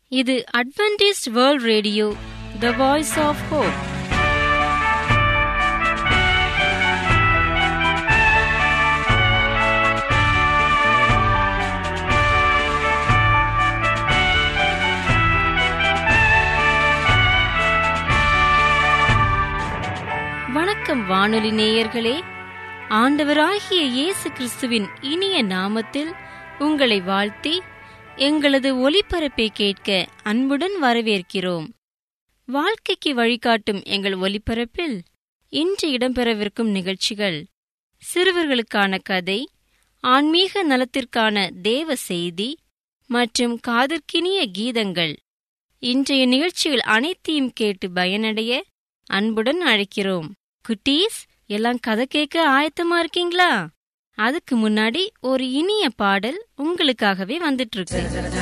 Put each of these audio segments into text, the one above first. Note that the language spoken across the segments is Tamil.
இது Adventist world radio the voice of hope வணக்கம் வானொலி நேயர்களே ஆண்டவராகிய இயேசு கிறிஸ்துவின் இனிய நாமத்தில் உங்களை வாழ்த்தி எங்களது ஒலிபரப்பை கேட்க அன்புடன் வரவேற்கிறோம் வாழ்க்கைக்கு வழிகாட்டும் எங்கள் ஒலிபரப்பில் இன்று இடம்பெறவிருக்கும் நிகழ்ச்சிகள் சிறுவர்களுக்கான கதை ஆன்மீக நலத்திற்கான தேவ செய்தி மற்றும் காதற்கினிய கீதங்கள் இன்றைய நிகழ்ச்சிகள் அனைத்தையும் கேட்டு பயனடைய அன்புடன் அழைக்கிறோம் குட்டீஸ் எல்லாம் கதை கேட்க ஆயத்தமா இருக்கீங்களா அதுக்கு முன்னாடி ஒரு இனிய பாடல் உங்களுக்காகவே வந்துட்டு இருக்கு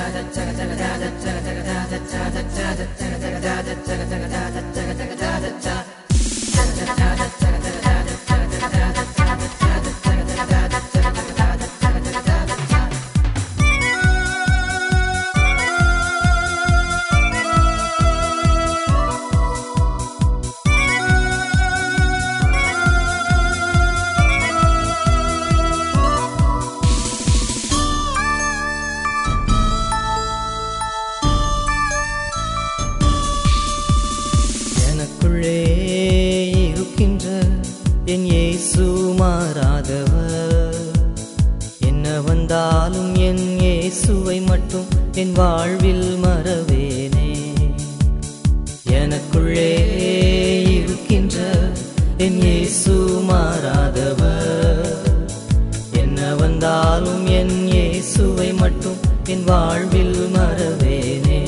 எனக்குள்ளே இருக்கின்ற என் இயேசு மாறாதவர் என்ன வந்தாலும் என் இயேசுவை மட்டும் என் வாழ்வில் மறவேனே எனக்குள்ளே இருக்கின்ற என் இயேசு மாறாதவர் என்ன வந்தாலும் என் இயேசுவை மட்டும் என் வாழ்வில் மறவேனே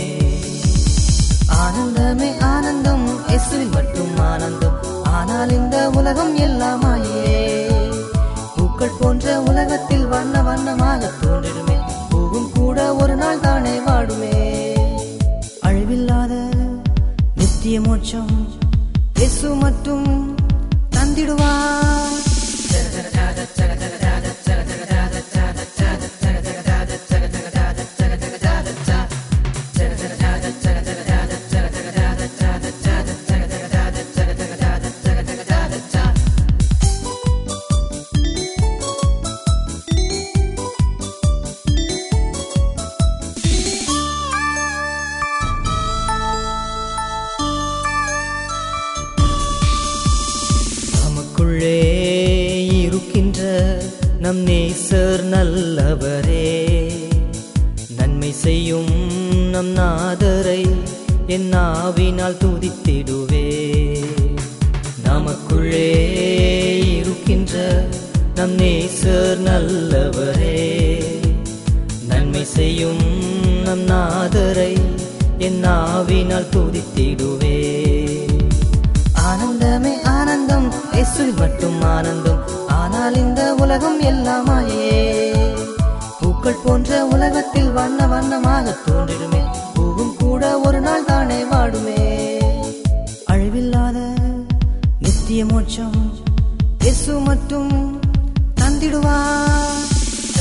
ஆனந்தமே ஆனந்தம் இயேசுவில் மட்டும் ஆனந்தம் ஆனால் இந்த உலகம் எல்லாமாயே பூக்கள் போன்ற உலகத்தில் வண்ண வண்ணமாக தோன்றிடுமே பூவும் கூட ஒரு நாள் தானே வாடுமே அழிவில்லாத நித்திய மோட்சம் இயேசு மட்டும் தந்திடுவார் நமக்குள்ளே இருக்கின்ற நம் நேசர் நல்லவரே நன்மை செய்யும் நம் நாதரை என் நாவினால் துதித்திடுவே நமக்குள்ளே இருக்கின்ற நம் நேசர் நல்லவரே நன்மை செய்யும் நம் நாதரை என் நாவினால் துதித்திடுவே ஆனந்தமே ஆனந்தம் இயேசுவில் மட்டும் ஆனந்தம் ஆனால் இந்த உலகம் எல்லாமாயே பூக்கள் போன்ற உலகத்தில் வண்ண வண்ணமாக தோன்றிடுமே பூவும் கூட ஒரு நாள் தானே வாடுமே அழிவில்லாத நித்திய மோட்சம் இயேசு மட்டும் தந்திடுவார்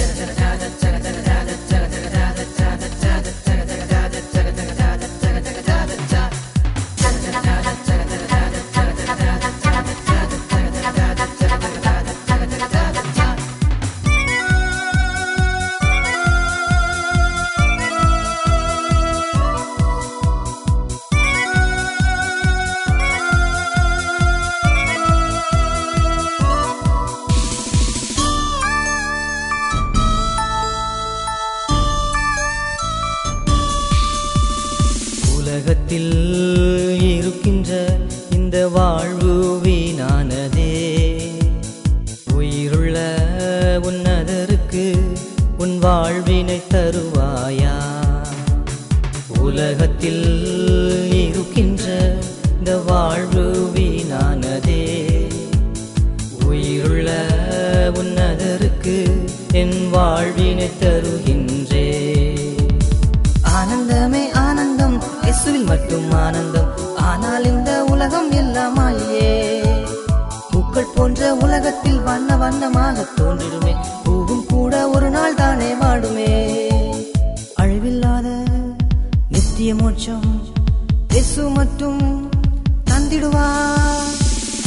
உலகத்தில் இருக்கின்ற இந்த வாழ்வு வீணானதே உயிருள்ள உன்னதருக்கு உன் வாழ்வினை தருவாயா உலகத்தில் இருக்கின்ற இந்த வாழ்வு வீணானதே உயிருள்ள உன்னதருக்கு என் வாழ்வினை தருகின்றே ஆனந்தமே ஆனந்தம் இயேசுவில் மட்டும் ஆனந்தம் ஆனால் இந்த உலகம் எல்லாமாயே பூக்கள் போன்ற உலகத்தில் வண்ண வண்ணமாக தோன்றிடுமே பூவும் கூட ஒரு நாள் தானே வாடுமே அழிவில்லாத நித்திய நித்திய மோட்சம் இயேசு மட்டும் தந்திடுவார்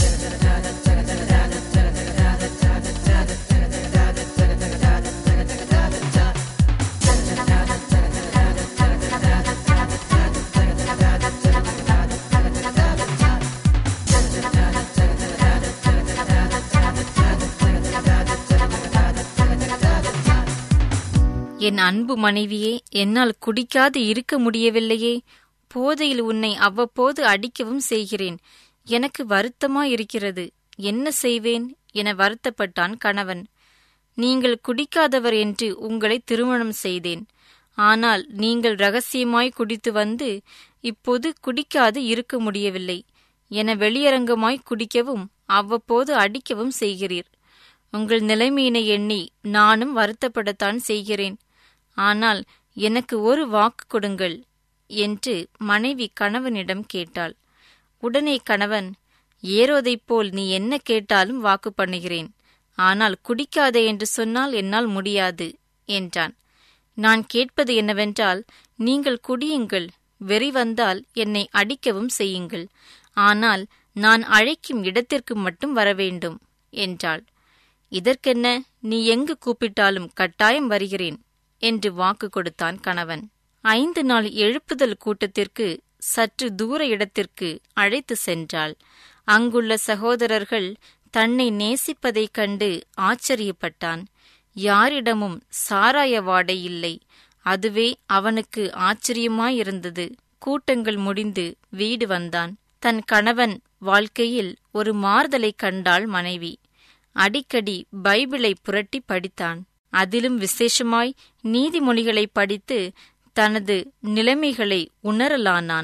என் அன்பு மனைவியே என்னால் குடிக்காது இருக்க முடியவில்லையே போதையில் உன்னை அவ்வப்போது அடிக்கவும் செய்கிறேன் எனக்கு வருத்தமாயிருக்கிறது என்ன செய்வேன் என வருத்தப்பட்டான் கணவன் நீங்கள் குடிக்காதவர் என்று உங்களை திருமணம் செய்தேன் ஆனால் நீங்கள் ரகசியமாய் குடித்து வந்து இப்போது குடிக்காது இருக்க முடியவில்லை என வெளியரங்கமாய் குடிக்கவும் அவ்வப்போது அடிக்கவும் செய்கிறீர் உங்கள் நிலைமையினை எண்ணி நானும் வருத்தப்படத்தான் செய்கிறேன் ஆனால் எனக்கு ஒரு வாக்கு கொடுங்கள் என்று மனைவி கணவனிடம் கேட்டாள் உடனே கணவன் ஏரோதைப் போல் நீ என்ன கேட்டாலும் வாக்கு பண்ணுகிறேன் ஆனால் குடிக்காதே என்று சொன்னால் என்னால் முடியாது என்றான் நான் கேட்பது என்னவென்றால் நீங்கள் குடியுங்கள் வெறி வந்தால் என்னை அடிக்கவும் செய்யுங்கள் ஆனால் நான் அழைக்கும் இடத்திற்கு மட்டும் வரவேண்டும் என்றாள் இதற்கென்ன நீ எங்கு கூப்பிட்டாலும் கட்டாயம் வருகிறேன் என்று வாக்கு கொடுத்தான் கணவன் ஐந்து நாள் எழுப்புதல் கூட்டத்திற்கு சற்று தூர இடத்திற்கு அழைத்து சென்றாள் அங்குள்ள சகோதரர்கள் தன்னை நேசிப்பதைக் கண்டு ஆச்சரியப்பட்டான் யாரிடமும் சாராய வாடை இல்லை அதுவே அவனுக்கு ஆச்சரியமாயிருந்தது கூட்டங்கள் முடிந்து வீடு வந்தான் தன் கணவன் வாழ்க்கையில் ஒரு மாறுதலைக் கண்டாள் மனைவி அடிக்கடி பைபிளை புரட்டி படித்தான் அதிலும் விசேஷமாய் நீதிமொழிகளை படித்து தனது நிலைமைகளை உணரலானான்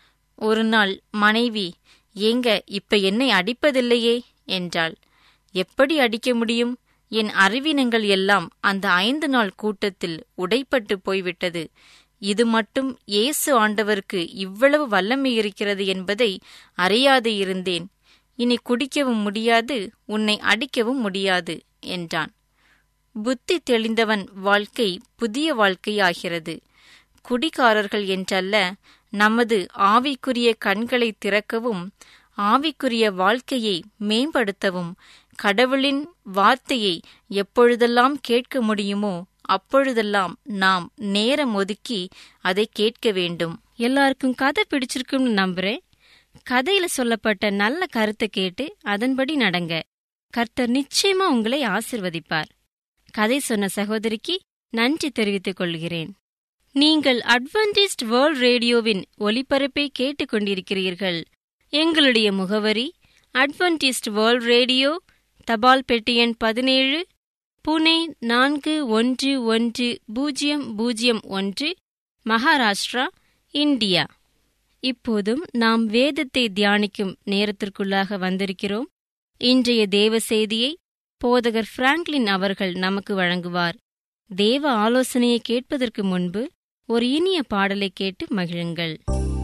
ஒரு நாள் மனைவி ஏங்க இப்ப என்னை அடிப்பதில்லையே என்றாள் எப்படி அடிக்க முடியும் என் அறிவினங்கள் எல்லாம் அந்த ஐந்து நாள் கூட்டத்தில் உடைப்பட்டு போய்விட்டது இது மட்டும் இயேசு ஆண்டவருக்கு இவ்வளவு வல்லமை இருக்கிறது என்பதை அறியாது இருந்தேன் இனி குடிக்கவும் முடியாது உன்னை அடிக்கவும் முடியாது என்றான் புத்தி தெளிந்தவன் வாழ்க்கை புதிய வாழ்க்கையாகிறது குடிகாரர்கள் என்றல்ல நமது ஆவிக்குரிய கண்களை திறக்கவும் ஆவிக்குரிய வாழ்க்கையை மேம்படுத்தவும் கடவுளின் வார்த்தையை எப்பொழுதெல்லாம் கேட்க முடியுமோ அப்பொழுதெல்லாம் நாம் நேரம் ஒதுக்கி அதை கேட்க வேண்டும் எல்லாருக்கும் கதை பிடிச்சிருக்கும்னு நம்புறேன் கதையில சொல்லப்பட்ட நல்ல கருத்தை கேட்டு அதன்படி நடங்க கர்த்தர் நிச்சயமா உங்களை ஆசிர்வதிப்பார் கதை சொன்ன சகோதரிக்கு நன்றி தெரிவித்துக் கொள்கிறேன் நீங்கள் அட்வென்டிஸ்ட் வேர்ல்ட் ரேடியோவின் ஒலிபரப்பை கேட்டுக்கொண்டிருக்கிறீர்கள் எங்களுடைய முகவரி அட்வென்டிஸ்ட் வேர்ல்ட் ரேடியோ தபால் பெட்டி எண் பதினேழு புனே நான்கு ஒன்று ஒன்று பூஜ்ஜியம் பூஜ்ஜியம் ஒன்று மகாராஷ்டிரா இந்தியா இப்போதும் நாம் வேதத்தை தியானிக்கும் நேரத்திற்குள்ளாக வந்திருக்கிறோம் இன்றைய தேவ செய்தியை போதகர் பிராங்க்லின் அவர்கள் நமக்கு வழங்குவார் தேவ ஆலோசனையை கேட்பதற்கு முன்பு ஒரு இனிய பாடலை கேட்டு மகிழுங்கள்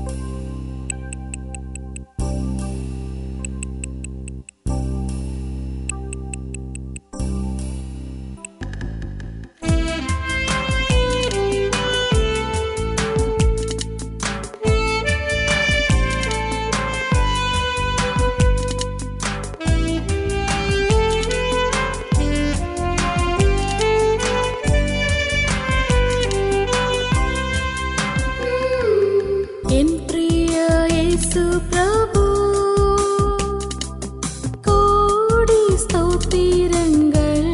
என் பிரிய இயேசு பிரபு கோடி ஸ்தோத்திரங்கள்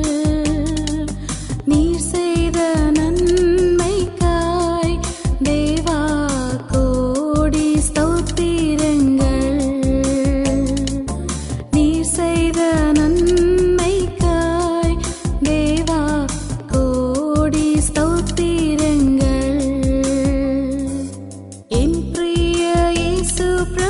நீர் செய்த நன்மைக்காய் தேவா கோடி ஸ்தோத்திரங்கள் நீர் செய்த நன்மைக்காய் தேவா கோடி ஸ்தோத்திரங்கள் என் பிரிய இயேசு பிரபு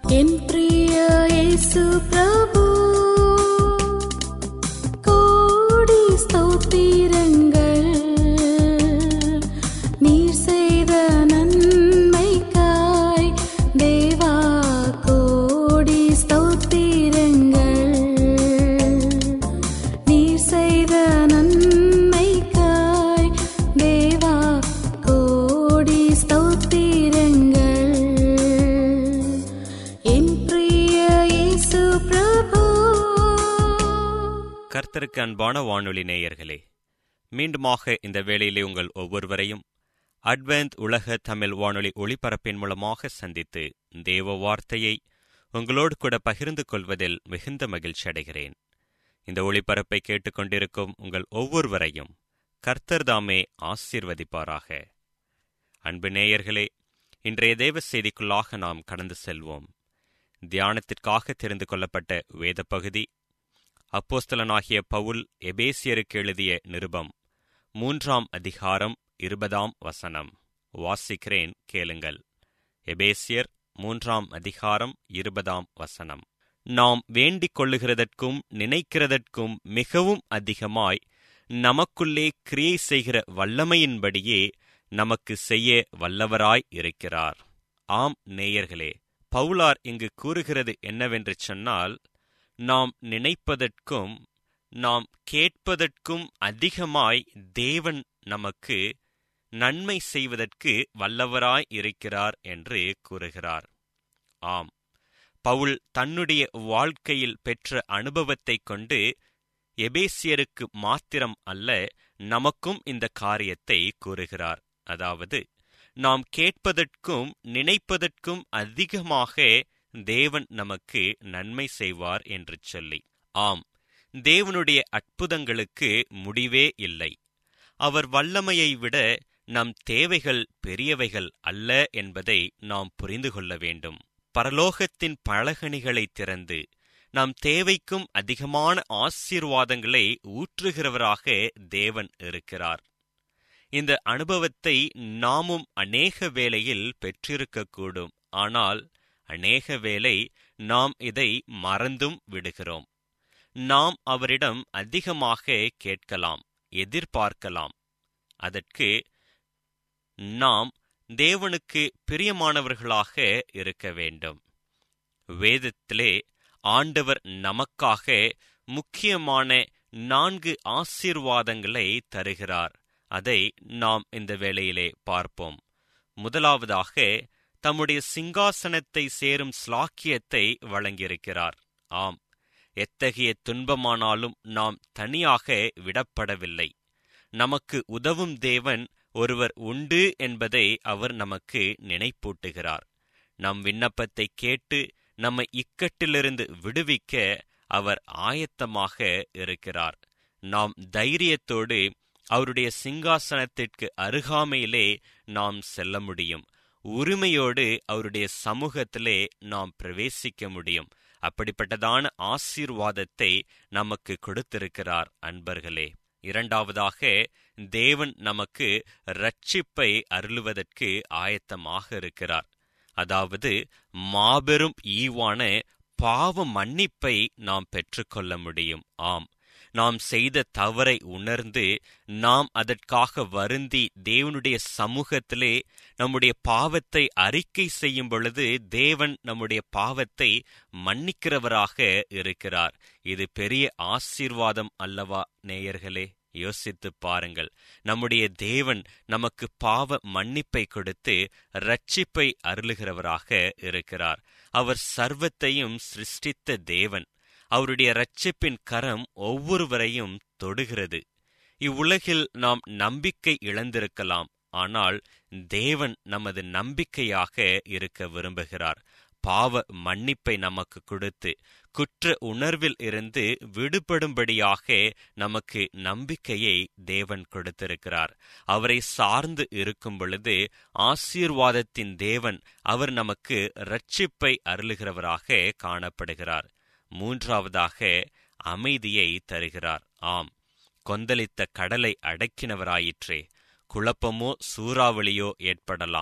என் பிரிய இயேசு பிரபு கோடி ஸ்தோத்திரங்கள் நீர் செய்த நன்மைக்காய் தேவா கோடி ஸ்தோத்திரங்கள் நீர் செய்த நன்மைக்காய் தேவா கோடி ஸ்தோத்திரங்கள் என் பிரிய இயேசு பிரபு கர்த்தருக்கு அன்பான வானொலி நேயர்களே மீண்டுமாக இந்த வேளையிலே உங்கள் ஒவ்வொருவரையும் அட்வென்த் உலக தமிழ் வானொலி ஒளிபரப்பின் மூலமாக சந்தித்து தேவ வார்த்தையை உங்களோடு கூட பகிர்ந்து கொள்வதில் மிகுந்த மகிழ்ச்சி அடைகிறேன் இந்த ஒளிபரப்பை கேட்டுக்கொண்டிருக்கும் உங்கள் ஒவ்வொருவரையும் கர்த்தர் தாமே ஆசீர்வதிப்பாராக அன்பு நேயர்களே இன்றைய தேவ செய்திக்குள்ளாக நாம் கடந்து செல்வோம் தியானத்திற்காக தெரிந்து கொள்ளப்பட்ட வேத பகுதி அப்போஸ்தலனாகிய பவுல் எபேசியருக்கு எழுதிய நிருபம் மூன்றாம் அதிகாரம் இருபதாம் வசனம் வாசிக்கிறேன் கேளுங்கள் எபேசியர் மூன்றாம் அதிகாரம் இருபதாம் வசனம் நாம் வேண்டிக் கொள்ளுகிறதற்கும் நினைக்கிறதற்கும் மிகவும் அதிகமாய் நமக்குள்ளே கிரியை செய்கிற வல்லமையின்படியே நமக்கு செய்ய வல்லவராய் இருக்கிறார் ஆம் நேயர்களே பவுலார் இங்கு கூறுகிறது என்னவென்று சொன்னால் நாம் நினைப்பதற்கும் நாம் கேட்பதற்கும் அதிகமாய் தேவன் நமக்கு நன்மை செய்வதற்கு வல்லவராய் இருக்கிறார் என்று கூறுகிறார் ஆம் பவுல் தன்னுடைய வாழ்க்கையில் பெற்ற அனுபவத்தைக் கொண்டு எபேசியருக்கு மாத்திரம் அல்ல நமக்கும் இந்த காரியத்தை கூறுகிறார் அதாவது நாம் கேட்பதற்கும் நினைப்பதற்கும் அதிகமாக தேவன் நமக்கு நன்மை செய்வார் என்று சொல்லி ஆம் தேவனுடைய அற்புதங்களுக்கு முடிவே இல்லை அவர் வல்லமையை விட நம் தேவைகள் பெரியவைகள் அல்ல என்பதை நாம் புரிந்து கொள்ள வேண்டும் பரலோகத்தின் பலகணிகளை திறந்து நம் தேவைக்கும் அதிகமான ஆசீர்வாதங்களை ஊற்றுகிறவராக தேவன் இருக்கிறார் இந்த அனுபவத்தை நாமும் அநேக வேளையில் பெற்றிருக்கக்கூடும் ஆனால் அநேக வேளை நாம் இதை மறந்தும் விடுகிறோம் நாம் அவரிடம் அதிகமாக கேட்கலாம் எதிர்பார்க்கலாம் அதற்கு நாம் தேவனுக்கு பிரியமானவர்களாக இருக்க வேண்டும் வேதத்திலே ஆண்டவர் நமக்காக முக்கியமான நான்கு ஆசீர்வாதங்களை தருகிறார் அதை நாம் இந்த வேளையிலே பார்ப்போம் முதலாவதாக தம்முடைய சிங்காசனத்தை சேரும் ஸ்லாக்கியத்தை வழங்கியிருக்கிறார் ஆம் எத்தகைய துன்பமானாலும் நாம் தனியாக விடப்படவில்லை நமக்கு உதவும் தேவன் ஒருவர் உண்டு என்பதை அவர் நமக்கு நினைப்பூட்டுகிறார் நம் விண்ணப்பத்தை கேட்டு நம்மை இக்கட்டிலிருந்து விடுவிக்க அவர் ஆயத்தமாக இருக்கிறார் நாம் தைரியத்தோடு அவருடைய சிங்காசனத்திற்கு அருகாமையிலே நாம் செல்ல முடியும் உரிமையோடு அவருடைய சமூகத்திலே நாம் பிரவேசிக்க முடியும் அப்படிப்பட்டதான ஆசீர்வாதத்தை நமக்கு கொடுத்திருக்கிறார் அன்பர்களே இரண்டாவதாக தேவன் நமக்கு ரட்சிப்பை அருளுவதற்கு ஆயத்தமாக இருக்கிறார் அதாவது மாபெரும் ஈவான பாவ மன்னிப்பை நாம் பெற்றுக்கொள்ள முடியும் ஆம் நாம் செய்த தவறை உணர்ந்து நாம் அதற்காக வருந்தி தேவனுடைய சமூகத்திலே நம்முடைய பாவத்தை அறிக்கை செய்யும் பொழுது தேவன் நம்முடைய பாவத்தை மன்னிக்கிறவராக இருக்கிறார் இது பெரிய ஆசீர்வாதம் அல்லவா நேயர்களே யோசித்து பாருங்கள் நம்முடைய தேவன் நமக்கு பாவ மன்னிப்பை கொடுத்து ரட்சிப்பை அருளுகிறவராக இருக்கிறார் அவர் சர்வத்தையும் சிருஷ்டித்த தேவன் அவருடைய ரட்சிப்பின் கரம் ஒவ்வொருவரையும் தொடுகிறது இவ்வுலகில் நாம் நம்பிக்கை இழந்திருக்கலாம் ஆனால் தேவன் நமது நம்பிக்கையாக இருக்க விரும்புகிறார் பாவ மன்னிப்பை நமக்கு கொடுத்து குற்ற உணர்வில் இருந்து விடுபடும்படியாக நமக்கு நம்பிக்கையை தேவன் கொடுத்திருக்கிறார் அவரை சார்ந்து இருக்கும் பொழுது ஆசீர்வாதத்தின் தேவன் அவர் நமக்கு ரட்சிப்பை அருளுகிறவராக காணப்படுகிறார் மூன்றாவதாக அமைதியை தருகிறார் ஆம் கொந்தளித்த கடலை அடக்கினவராயிற்றே குழப்பமோ சூறாவளியோ ஏற்படலாம்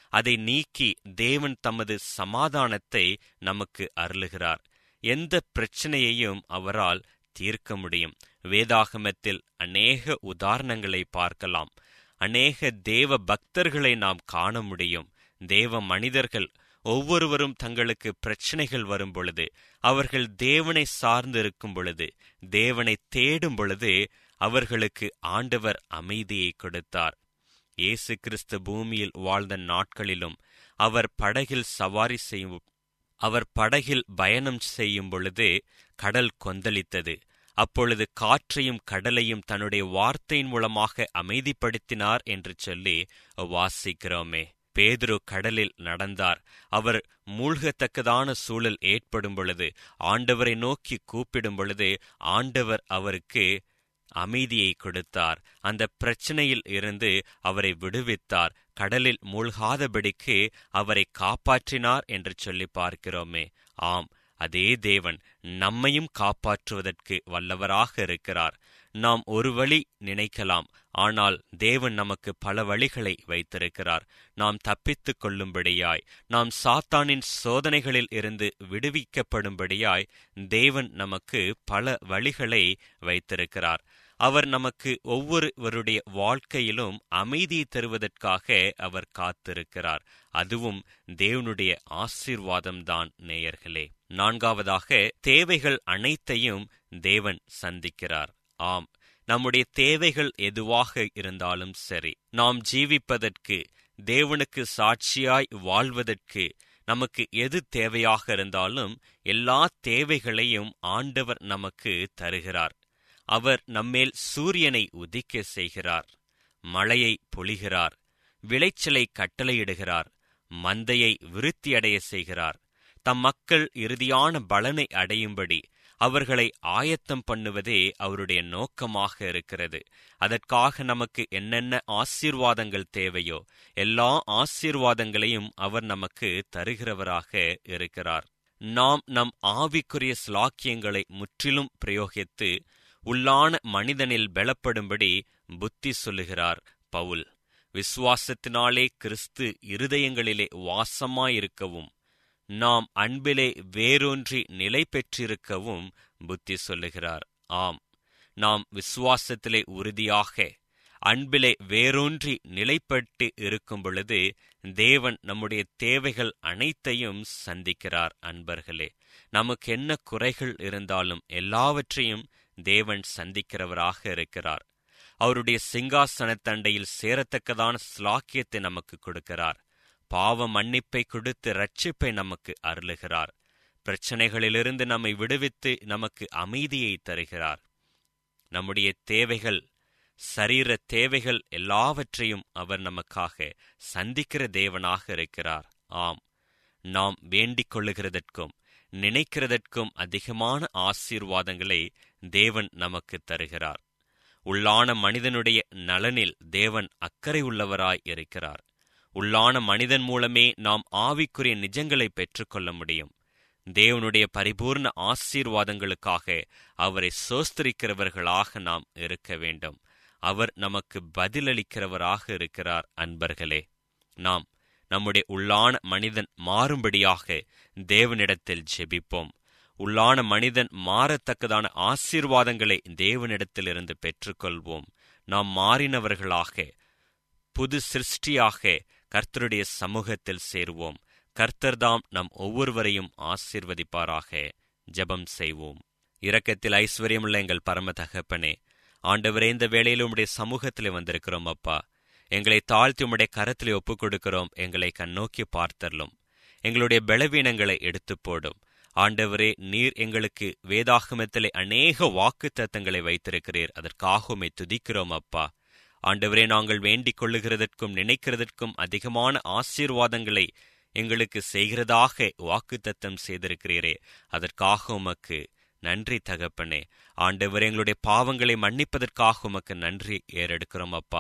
அதை நீக்கி தேவன் தமது சமாதானத்தை நமக்கு அருளுகிறார் எந்த பிரச்சனையையும் அவரால் தீர்க்க முடியும் வேதாகமத்தில் அநேக உதாரணங்களை பார்க்கலாம் அநேக தேவ பக்தர்களை நாம் காண முடியும் தேவ மனிதர்கள் ஒவ்வொருவரும் தங்களுக்கு பிரச்சனைகள் வரும் பொழுது அவர்கள் தேவனை சார்ந்து இருக்கும் பொழுது தேவனை தேடும் பொழுது அவர்களுக்கு ஆண்டவர் அமைதியை கொடுத்தார் இயேசு கிறிஸ்து பூமியில் வாழ்ந்த நாட்களிலும் அவர் படகில் சவாரி செய்யும் அவர் படகில் பயணம் செய்யும் பொழுது கடல் கொந்தளித்தது அப்பொழுது காற்றையும் கடலையும் தன்னுடைய வார்த்தையின் மூலமாக அமைதிப்படுத்தினார் என்று சொல்லி வாசிக்கிறோமே பேதுரு கடலில் நடந்தார் அவர் மூழ்கத்தக்கதான சூழல் ஏற்படும் பொழுது ஆண்டவரை நோக்கி கூப்பிடும் பொழுது ஆண்டவர் அவருக்கு அமைதியை கொடுத்தார் அந்த பிரச்சனையில் இருந்து அவரை விடுவித்தார் கடலில் மூழ்காதபடிக்கு அவரை காப்பாற்றினார் என்று சொல்லி பார்க்கிறோமே ஆம் அதே தேவன் நம்மையும் காப்பாற்றுவதற்கு வல்லவராக இருக்கிறார் நாம் ஒரு வழி நினைக்கலாம் ஆனால் தேவன் நமக்கு பல வழிகளை வைத்திருக்கிறார் நாம் தப்பித்துக் கொள்ளும்படியாய் நாம் சாத்தானின் சோதனைகளில் இருந்து விடுவிக்கப்படும்படியாய் தேவன் நமக்கு பல வழிகளை வைத்திருக்கிறார் அவர் நமக்கு ஒவ்வொருவருடைய வாழ்க்கையிலும் அமைதியை தருவதற்காக அவர் காத்திருக்கிறார் அதுவும் தேவனுடைய ஆசீர்வாதம்தான் நேயர்களே நான்காவதாக தேவைகள் அனைத்தையும் தேவன் சந்திக்கிறார் ஆம் நம்முடைய தேவைகள் எதுவாக இருந்தாலும் சரி நாம் ஜீவிப்பதற்கு தேவனுக்கு சாட்சியாய் வாழ்வதற்கு நமக்கு எது தேவையாக இருந்தாலும் எல்லா தேவைகளையும் ஆண்டவர் நமக்கு தருகிறார் அவர் நம்மேல் சூரியனை உதிக்க செய்கிறார் மழையை பொழிகிறார் விளைச்சலை கட்டளையிடுகிறார் மந்தையை விருத்தியடைய செய்கிறார் தம் மக்கள் இறுதியான பலனை அடையும்படி அவர்களை ஆயத்தம் பண்ணுவதே அவருடைய நோக்கமாக இருக்கிறது அதற்காக நமக்கு என்னென்ன ஆசீர்வாதங்கள் தேவையோ எல்லா ஆசீர்வாதங்களையும் அவர் நமக்கு தருகிறவராக இருக்கிறார் நாம் நம் ஆவிக்குரிய ஸ்லாக்கியங்களை முற்றிலும் பிரயோகித்து உள்ளான மனிதனில் பலப்படும்படி புத்தி சொல்லுகிறார் பவுல் விசுவாசத்தினாலே கிறிஸ்து இருதயங்களிலே வாசமாயிருக்கவும் நாம் அன்பிலே வேரூன்றி நிலை பெற்றிருக்கவும் புத்தி சொல்லுகிறார் ஆம் நாம் விசுவாசத்திலே உறுதியாக அன்பிலே வேரூன்றி நிலைப்பட்டு இருக்கும் பொழுது தேவன் நம்முடைய தேவைகள் அனைத்தையும் சந்திக்கிறார் அன்பர்களே நமக்கு என்ன குறைகள் இருந்தாலும் எல்லாவற்றையும் தேவன் சந்திக்கிறவராக இருக்கிறார் அவருடைய சிங்காசனத்தண்டையில் சேரத்தக்கதான ஸ்லாக்கியத்தை நமக்கு கொடுக்கிறார் பாவ மன்னிப்பை கொடுத்து ரட்சிப்பை நமக்கு அருளுகிறார் பிரச்சனைகளிலிருந்து நம்மை விடுவித்து நமக்கு அமைதியை தருகிறார் நம்முடைய தேவைகள் சரீர தேவைகள் எல்லாவற்றையும் அவர் நமக்காக சந்திக்கிற தேவனாக இருக்கிறார் ஆம் நாம் வேண்டிக் கொள்ளுகிறதற்கும் நினைக்கிறதற்கும் அதிகமான ஆசீர்வாதங்களை தேவன் நமக்கு தருகிறார் உள்ளான மனிதனுடைய நலனில் தேவன் அக்கறை உள்ளவராய் இருக்கிறார் உள்ளான மனிதன் மூலமே நாம் ஆவிக்குரிய நிஜங்களை பெற்றுக்கொள்ள முடியும் தேவனுடைய பரிபூர்ண ஆசீர்வாதங்களுக்காக அவரை சோஸ்திரிக்கிறவர்களாக நாம் இருக்க வேண்டும் அவர் நமக்கு பதிலளிக்கிறவராக இருக்கிறார் அன்பர்களே நாம் நம்முடைய உள்ளான மனிதன் மாறும்படியாக தேவனிடத்தில் ஜெபிப்போம் உள்ளான மனிதன் மாறத்தக்கதான ஆசீர்வாதங்களை தேவனிடத்திலிருந்து பெற்றுக்கொள்வோம் நாம் மாறினவர்களாக புது சிருஷ்டியாக கர்த்தருடைய சமூகத்தில் சேருவோம் கர்த்தர்தாம் நம் ஒவ்வொருவரையும் ஆசீர்வதிப்பாராக ஜெபம் செய்வோம் இரக்கத்தில் ஐஸ்வர்யமுள்ள எங்கள் பரம தகப்பனே ஆண்டவரே இந்த வேளையில் உம்முடைய சமூகத்திலே வந்திருக்கிறோம் அப்பா எங்களை தாழ்த்தி உம்முடைய கரத்திலே ஒப்புக் கொடுக்கிறோம் எங்களை கண்ணோக்கி பார்த்தரலும் எங்களுடைய பலவீனங்களை எடுத்து போடும் ஆண்டவரே நீர் எங்களுக்கு வேதாகமத்திலே அநேக வாக்கு தத்தங்களை வைத்திருக்கிறீர் அதற்காக உம்மை துதிக்கிறோம் அப்பா ஆண்டவரே நாங்கள் வேண்டிக் கொள்ளுகிறதற்கும் நினைக்கிறதற்கும் அதிகமான ஆசீர்வாதங்களை எங்களுக்கு செய்கிறதாக வாக்குத்தத்தம் செய்திருக்கிறீரே அதற்காக உமக்கு நன்றி தகப்பனே ஆண்டவர் எங்களுடைய பாவங்களை மன்னிப்பதற்காக உமக்கு நன்றி ஏறெடுக்கிறோம் அப்பா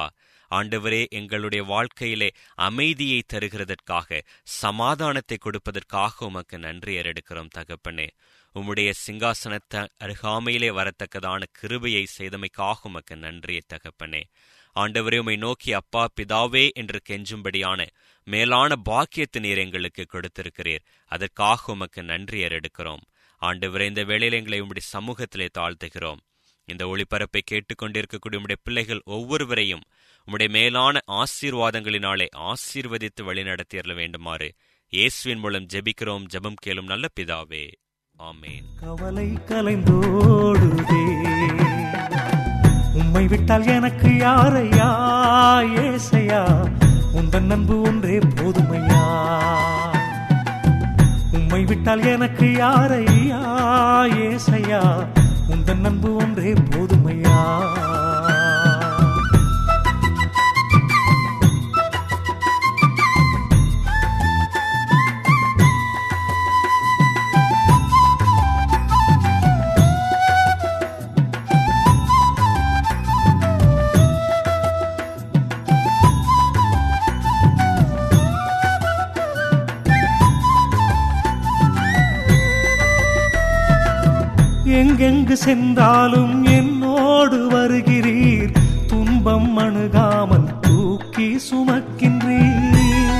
ஆண்டவரே எங்களுடைய வாழ்க்கையிலே அமைதியை தருகிறதற்காக சமாதானத்தை கொடுப்பதற்காக உமக்கு நன்றி ஏறெடுக்கிறோம் தகப்பனே உம்முடைய சிங்காசனத்தை அருகாமையிலே வரத்தக்கதான கிருபையை செய்தமைக்காக உமக்கு நன்றியை தகப்பனே ஆண்டவரே உம்மை நோக்கி அப்பா பிதாவே என்று கெஞ்சும்படியான மேலான பாக்கியத்தை நீர் எங்களுக்கு கொடுத்திருக்கிறீர் அதற்காக உமக்கு நன்றி ஏறெடுக்கிறோம் ஆண்டவரே இந்த வேளையில் எங்களை உம்முடைய சமூகத்திலே தாழ்த்துகிறோம் இந்த ஒளிபரப்பை கேட்டுக்கொண்டிருக்கக்கூடிய உம்முடைய பிள்ளைகள் ஒவ்வொருவரையும் உம்முடைய மேலான ஆசீர்வாதங்களினாலே ஆசீர்வதித்து வழிநடத்தியறல வேண்டுமாறு இயேசுவின் மூலம் ஜெபிக்கிறோம் ஜெபம் கேளும் நல்ல பிதாவே ஆமேன் கவலை கலைந்தோடுதே உம்மை விட்டால் எனக்கு யாரையா ஏசையா உந்தன் அன்பு ஒன்றே போதுமையா உம்மை விட்டால் எனக்கு யாரையா ஏசையா உந்தன் அன்பு ஒன்றே போதுமையா எங்கெங்கு சென்றாலும் என்னோடு வருகிறீர் துன்பம் அணுகாமல் தூக்கி சுமக்கின்றீர்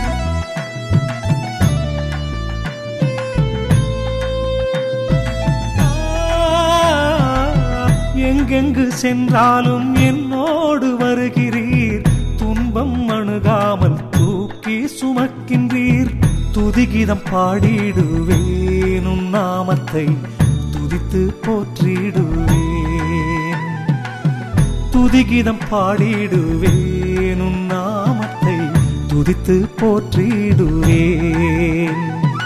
எங்கெங்கு சென்றாலும் என்னோடு வருகிறீர் துன்பம் அணுகாமல் தூக்கி சுமக்கின்றீர் துதிகிதம் பாடிடுவேன் உன் நாமத்தை துதித்து போற்றிடுவேன் துதிகிதம் பாடிடுவேன் உன் நாமத்தை துதித்து போற்றிடுவேன்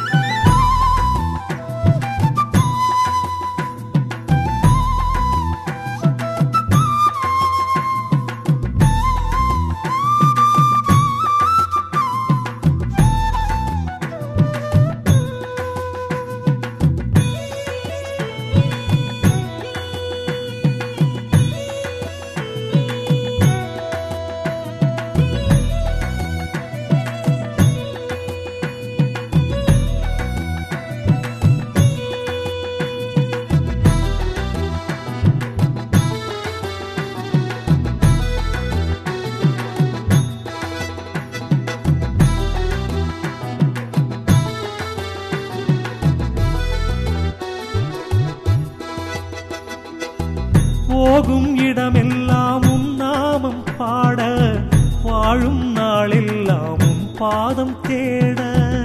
போகும் இடமெல்லாம் உன் நாமம் பாட வாழும் நாளெல்லாம் உன் பாதம் தேட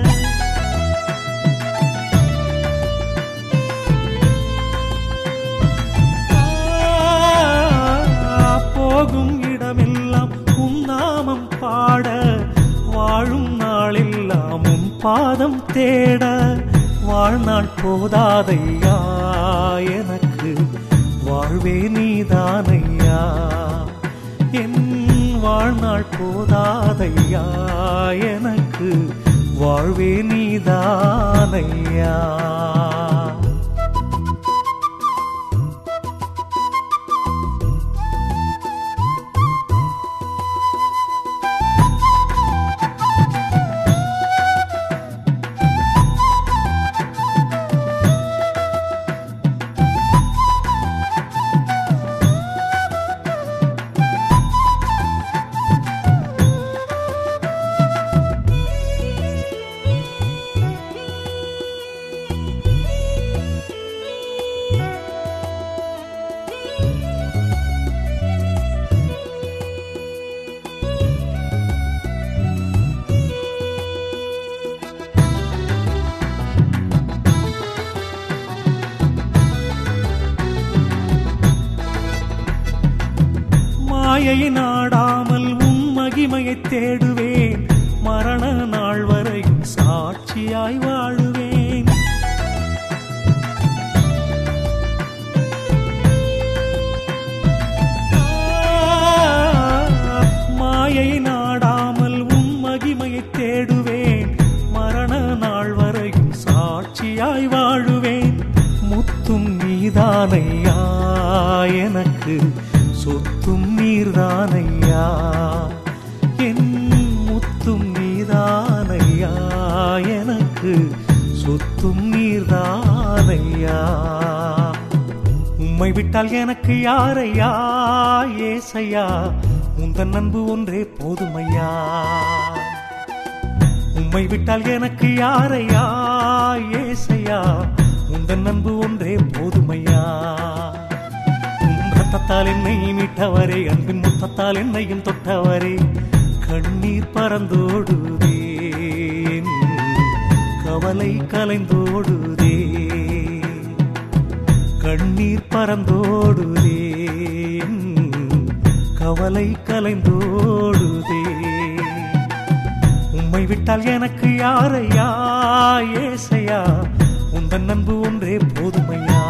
ஆ, போகும் இடமெல்லாம் உன் நாமம் பாட வாழும் நாளெல்லாம் உன் பாதம் தேட வாழ்நாள் போதாதையா எனக்கு வாழ்வே நீதானையா என் வாழ்நாள் போதாதையா எனக்கு வாழ்வே நீதானையா மாயை நாடாமல் உன் மகிமையை தேடுவேன் மரண நாள் வரையும் சாட்சியாய் வாழுவேன் மாயை நாடாமல் உன் மகிமையை தேடுவேன் மரண நாள் வரையும் சாட்சியாய் வாழுவேன் முத்தும் நீதானையா எனக்கு சொத்தும் நீர்தானையா கண்ணீர் தானையா உம்மை விட்டால் எனக்கு யாரையா ஏசையா உந்தன் அன்பு ஒன்றே போதுமையா உம்மை விட்டால் எனக்கு யாரையா ஏசையா உந்தன் அன்பு ஒன்றே போதுமையா உம் ரத்தத்தால் என்னை மீட்டவரே அன்பின் முத்தத்தால் என்னையும் தொட்டவரே கண்ணீர் பறந்தோடுதே என் கவலை கலைந்தோடுதே கண்ணீர் பறந்தோடுதே என் கவலை கலைந்தோடுதே உம்மை விட்டால் எனக்கு யாரையா ஏசையா உந்தன் அன்பு ஒன்றே போதுமையா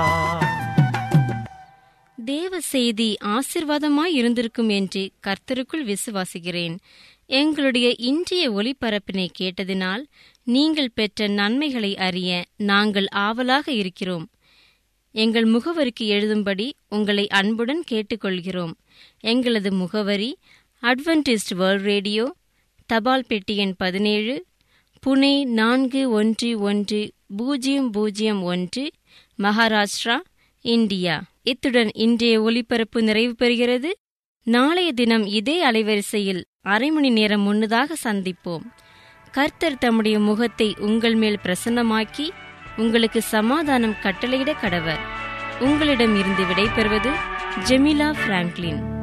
தேவ செய்தி ஆசிர்வாதமாய் இருந்திருக்கும் என்று கர்த்தருக்குள் விசுவாசிக்கிறேன் எங்களுடைய இன்றைய ஒளிபரப்பினை கேட்டதினால் நீங்கள் பெற்ற நன்மைகளை அறிய நாங்கள் ஆவலாக இருக்கிறோம் எங்கள் முகவரிக்கு எழுதும்படி உங்களை அன்புடன் கேட்டுக்கொள்கிறோம் எங்களது முகவரி அட்வென்டிஸ்ட் வேர்ல்ட் ரேடியோ தபால் பெட்டி எண் பதினேழு புனே நான்கு ஒன்று ஒன்று பூஜ்ஜியம் பூஜ்ஜியம் ஒன்று மகாராஷ்டிரா இந்தியா இத்துடன் இன்றைய ஒலிபரப்பு நிறைவு பெறுகிறது நாளைய தினம் இதே அலைவரிசையில் அரை மணி நேரம் முன்னதாக சந்திப்போம் கர்த்தர் தம்முடைய முகத்தை உங்கள் மேல் பிரசன்னமாக்கி உங்களுக்கு சமாதானம் கட்டளையிட கடவர் உங்களிடம் இருந்து விடைபெறுவது ஜெமிலா பிராங்க்லின்